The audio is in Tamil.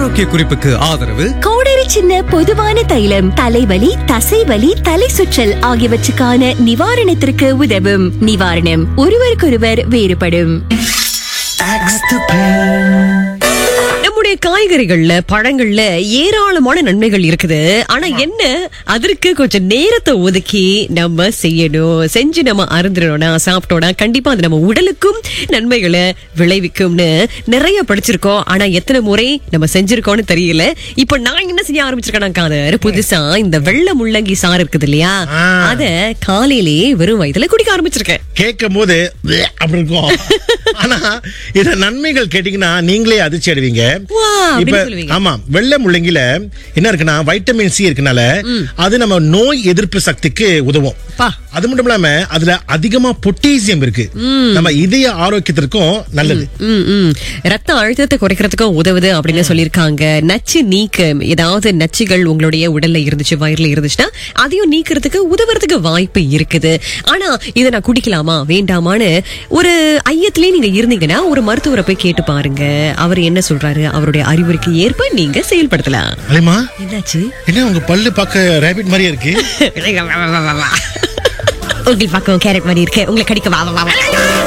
ஆரோக்கிய குறிப்புக்கு ஆதரவு கோடரி சின்ன பொதுவான தைலம் தலைவலி தசைவலி தலை சுற்றல் ஆகியவற்றுக்கான நிவாரணத்திற்கு உதவும் நிவாரணம் ஒருவருக்கொருவர் வேறுபடும் நம்முடைய காய்கறிகள்ல பழங்கள்ல ஏராளமான நன்மைகள் இருக்குது ஆனா என்ன அதற்கு கொஞ்சம் நேரத்தை ஒதுக்கி நம்ம செய்யணும் செஞ்சு நம்ம அருந்துடணும்னா சாப்பிட்டோம்னா கண்டிப்பா அது நம்ம உடலுக்கும் நன்மைகளை விளைவிக்கும்னு நிறைய படிச்சிருக்கோம் ஆனா எத்தனை முறை நம்ம செஞ்சிருக்கோம்னு தெரியல இப்ப நான் என்ன செய்ய ஆரம்பிச்சிருக்கேன் காதர் புதுசா இந்த வெள்ளை முள்ளங்கி சாறு இருக்குது இல்லையா ஆ. அத காலையிலேயே வெறும் வயதுல குடிக்க ஆரம்பிச்சிருக்கேன் கேட்கும் போது "ப்ளே" அப்படி இருக்கும் ஆனா இத நன்மைகள் கேட்டீங்கன்னா நீங்களே அதிர்ச்சி அடைவீங்க வா, அப்படின்னு இப்ப சொல்லுவீங்க. ஆமா வெள்ளை முள்ளங்கில என்ன இருக்குன்னா வைட்டமின் சி இருக்கனால அது நம்ம நோய் எதிர்ப்பு சக்திக்கு உதவும் பா. அது மட்டும் இல்லாம அதுல அதிகமா பொட்டேசியம் இருக்கு நம்ம இதய ஆரோக்கியத்திற்கும் நல்லது ம், ம். ரத்த அழுத்தத்தை குறைக்கிறதுக்கும் உதவுது அப்படின்னு சொல்லியிருக்காங்க நச்சு நீக்கம் ஏதாவது நச்சுகள் உங்களுடைய உடல்ல இருந்துச்சு வயிறுல இருந்துச்சுன்னா அதையும் நீக்கிறதுக்கு உதவுறதுக்கு வாய்ப்பு இருக்குது ஆனா இதை நான் குடிக்கலாமா வேண்டாமான்னு ஒரு ஐயத்திலே நீங்க இருந்தீங்கன்னா ஒரு மருத்துவரை போய் கேட்டு பாருங்க அவர் என்ன சொல்றாரு அவருடைய அறிவுரைக்கு ஏற்ப நீங்க செயல்படுத்தலாம் அலிமா என்னாச்சு என்ன உங்க பல்லு பார்க்க ரேபிட் மாதிரியே இருக்கு உங்களுக்கு பக்கம் கேரட் மாதிரி இருக்கு உங்களை கடிக்க வா வா வா, வா